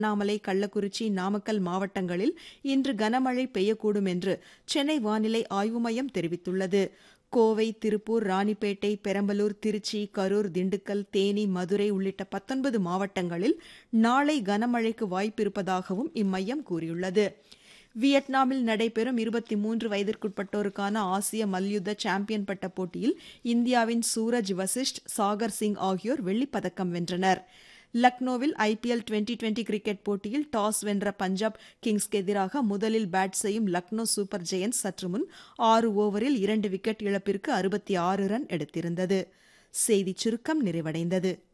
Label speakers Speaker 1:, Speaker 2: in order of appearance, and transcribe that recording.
Speaker 1: திருவண்ணாமலை கள்ளக்குறிச்சி நாமக்கல் மாவட்டங்களில் இன்று கனமழை பெய்யக்கூடும் என்று சென்னை வானிலை ஆய்வு மையம் தெரிவித்துள்ளது கோவை திருப்பூர் ராணிப்பேட்டை பெரம்பலூர் திருச்சி கரூர் திண்டுக்கல் தேனி மதுரை உள்ளிட்ட பத்தொன்பது மாவட்டங்களில் நாளை கனமழைக்கு வாய்ப்பிருப்பதாகவும் இம்மையம் கூறியுள்ளது வியட்நாமில் நடைபெறும் இருபத்தி மூன்று வயதிற்குட்பட்டோருக்கான ஆசிய மல்யுத்த சாம்பியன் பட்ட போட்டியில் இந்தியாவின் சூரஜ் வசிஷ்ட் சாகர் சிங் ஆகியோர் வெள்ளிப்பதக்கம் வென்றனர் லக்னோவில் ஐபிஎல் டுவெண்டி டுவெண்டி கிரிக்கெட் போட்டியில் டாஸ் வென்ற பஞ்சாப் கிங்ஸ்க்கு எதிராக முதலில் பேட் செய்யும் லக்னோ சூப்பர் ஜெயன்ஸ் சற்று முன் ஆறு ஓவரில் இரண்டு விக்கெட் இழப்பிற்கு அறுபத்தி ஆறு ரன் எடுத்திருந்தது செய்திச் சுருக்கம் நிறைவடைந்தது